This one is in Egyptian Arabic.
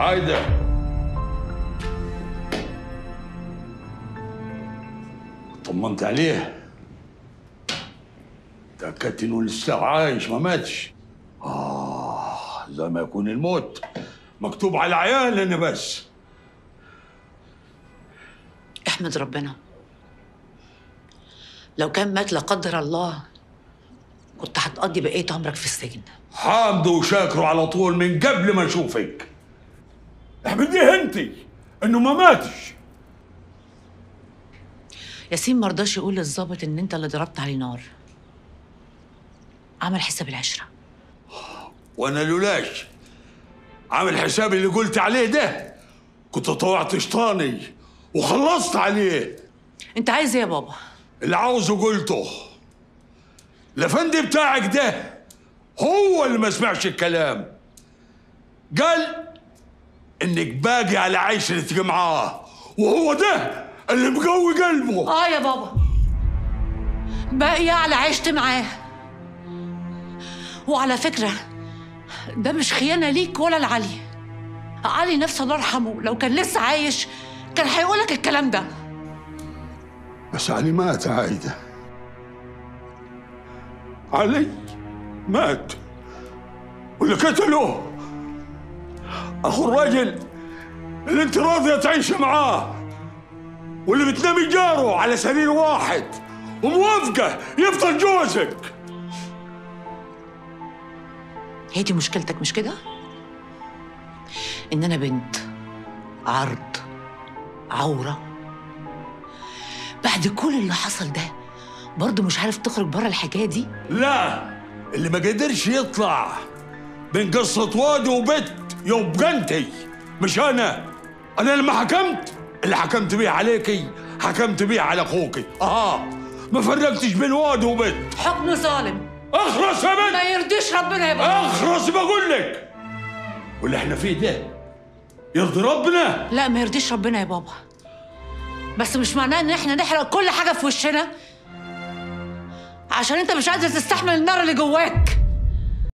عايدة طمنت عليه تأكدت انه لسه عايش ما ماتش آه زي ما يكون الموت مكتوب على عيالنا بس احمد ربنا لو كان مات لا قدر الله كنت هتقضي بقية عمرك في السجن حامده وشاكره على طول من قبل ما اشوفك احمديه انت انه ما ماتش ياسين مرضاش يقول للظابط ان انت اللي ضربت عليه نار عمل حساب العشرة وانا لولاش عامل حسابي اللي قلت عليه ده كنت طوعت شيطاني وخلصت عليه انت عايز ايه يا بابا اللي عاوزه قلته الافندي بتاعك ده هو اللي ما سمعش الكلام قال انك باقي على عشرتك معاه وهو ده اللي مقوي قلبه اه يا بابا باقية على عشت معاه وعلى فكرة ده مش خيانة ليك ولا لعلي علي نفسه الله يرحمه لو كان لسه عايش كان هيقولك الكلام ده بس علي مات يا عايدة علي مات واللي قتله اخو الراجل اللي انت راضية تعيش معاه واللي بتنامي جاره على سرير واحد وموافقة يفضل جوزك هي دي مشكلتك مش كده؟ إن أنا بنت عرض عورة بعد كل اللي حصل ده برضه مش عارف تخرج بره الحكاية دي لا اللي ما قدرش يطلع بين قصة وادي وبت يبقى انتي مش انا انا لما حكمت اللي حكمت بيه عليكي حكمت بيه على اخوكي اه ما فرقتش بين وادي وبت حكم ظالم اخرس يا بنت ما يرضيش ربنا يا بابا اخرس بقول لك واللي احنا فيه ده يرضي ربنا لا ما يرضيش ربنا يا بابا بس مش معناه ان احنا نحرق كل حاجة في وشنا عشان انت مش قادر تستحمل النار اللي جواك